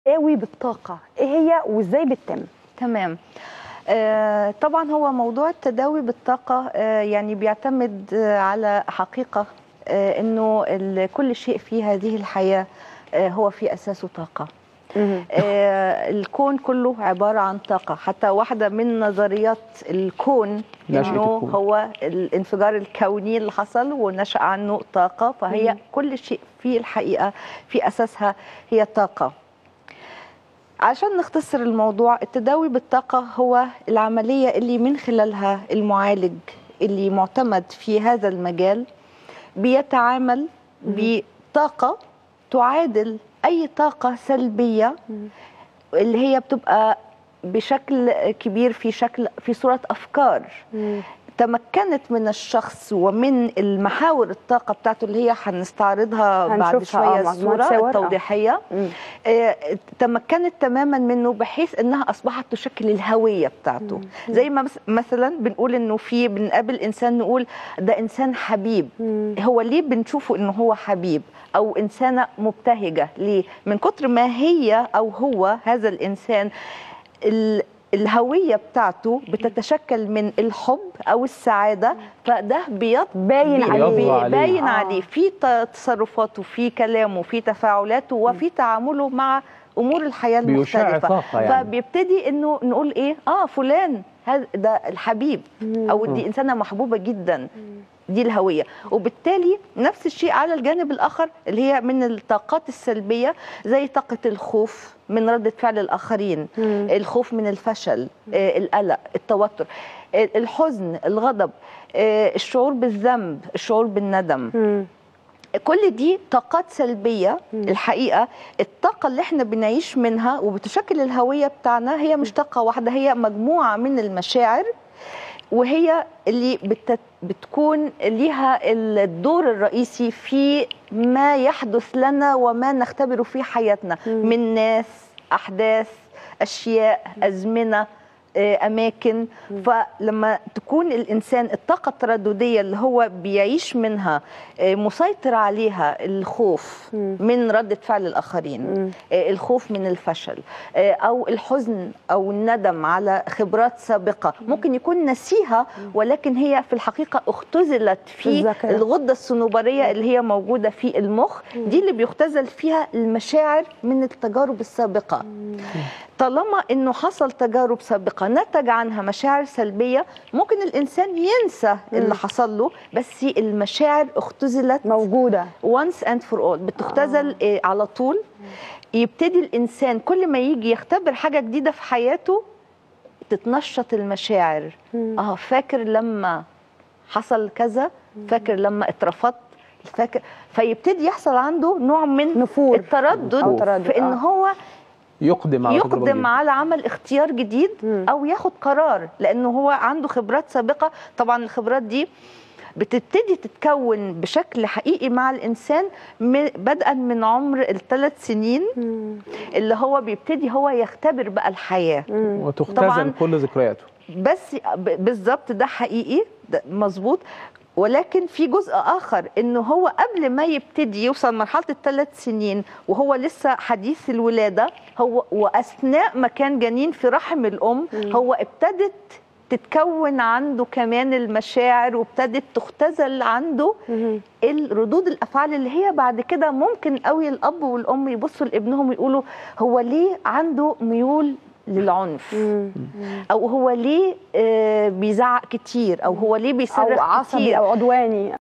قوي بالطاقه ايه هي وازاي بتتم تمام آه، طبعا هو موضوع التداوي بالطاقة آه، يعني بيعتمد آه، على حقيقة آه، انه ال- كل شيء في هذه الحياة آه، هو في اساسه طاقة آه، الكون كله عبارة عن طاقة حتى واحدة من نظريات الكون نشأة انه الكون. هو الانفجار الكوني اللي حصل ونشأ عنه طاقة فهي مم. كل شيء في الحقيقة في اساسها هي طاقة عشان نختصر الموضوع التداوي بالطاقة هو العملية اللي من خلالها المعالج اللي معتمد في هذا المجال بيتعامل بطاقة تعادل أي طاقة سلبية اللي هي بتبقى بشكل كبير في شكل في صورة أفكار تمكنت من الشخص ومن المحاور الطاقة بتاعته اللي هي هنستعرضها بعد هنشوفها، آه، شوية مجموعة الصورة صور، آه. التوضيحية مم. آه، تمكنت تماما منه بحيث انها اصبحت تشكل الهويه بتاعته زي ما مس- مثلا بنقول انه في بنقابل انسان نقول ده انسان حبيب مم. هو ليه بنشوفه انه هو حبيب او انسانه مبتهجه ليه من كتر ما هي او هو هذا الانسان ال الهويه بتاعته بتتشكل من الحب او السعاده فده بيط باين بي- عليه. بي- يطغى عليه. باين آه. عليه في ت- تصرفاته في كلامه في تفاعلاته وفي تعامله مع امور الحياه بيشع المختلفه طاقة يعني. فبيبتدي انه نقول ايه اه فلان هذا ده الحبيب او دي انسانه محبوبه جدا دي الهويه وبالتالي نفس الشيء على الجانب الاخر اللي هي من الطاقات السلبيه زي طاقه الخوف من رده فعل الاخرين مم. الخوف من الفشل آه، القلق التوتر آه، الحزن الغضب آه، الشعور بالذنب الشعور بالندم مم. كل دي طاقات سلبية الحقيقة الطاقة اللي احنا بنعيش منها وبتشكل الهوية بتاعنا هي مش طاقة واحدة هي مجموعة من المشاعر وهي اللي بت... بتكون ليها الدور الرئيسي في ما يحدث لنا وما نختبره في حياتنا من ناس أحداث أشياء أزمنة آه، اماكن فلما تكون الانسان الطاقه التردديه اللي هو بيعيش منها آه، مسيطر عليها الخوف من رده فعل الاخرين آه، الخوف من الفشل آه، او الحزن او الندم على خبرات سابقه ممكن يكون نسيها ولكن هي في الحقيقه اختزلت في الذاكرة. الغده الصنوبريه اللي هي موجوده في المخ دي اللي بيختزل فيها المشاعر من التجارب السابقه طالما انه حصل تجارب سابقه نتج عنها مشاعر سلبيه ممكن الانسان ينسى اللي حصل له بس المشاعر اختزلت موجوده once and for all بتختزل آه. على طول يبتدي الانسان كل ما يجي يختبر حاجه جديده في حياته تتنشط المشاعر اه فاكر لما حصل كذا فاكر لما اترفضت فاكر فيبتدي يحصل عنده نوع من نفور. التردد أو تردد، في ان آه. هو يقدم على تجربة يقدم جديدة. على عمل اختيار جديد مم. او ياخد قرار لانه هو عنده خبرات سابقه طبعا الخبرات دي بتبتدي تتكون بشكل حقيقي مع الانسان م- بدءا من عمر الثلاث سنين اللي هو بيبتدي هو يختبر بقى الحياه وتختزل طبعاً كل ذكرياته بس ب- بالظبط ده حقيقي ده مظبوط ولكن في جزء اخر انه هو قبل ما يبتدي يوصل مرحله الثلاث سنين وهو لسه حديث الولاده هو واثناء ما كان جنين في رحم الام هو ابتدت تتكون عنده كمان المشاعر وابتدت تختزل عنده الردود الافعال اللي هي بعد كده ممكن قوي الاب والام يبصوا لابنهم ويقولوا هو ليه عنده ميول للعنف او هو ليه آه، بيزعق كتير او هو ليه بيصرخ او عصبي كتير او عدواني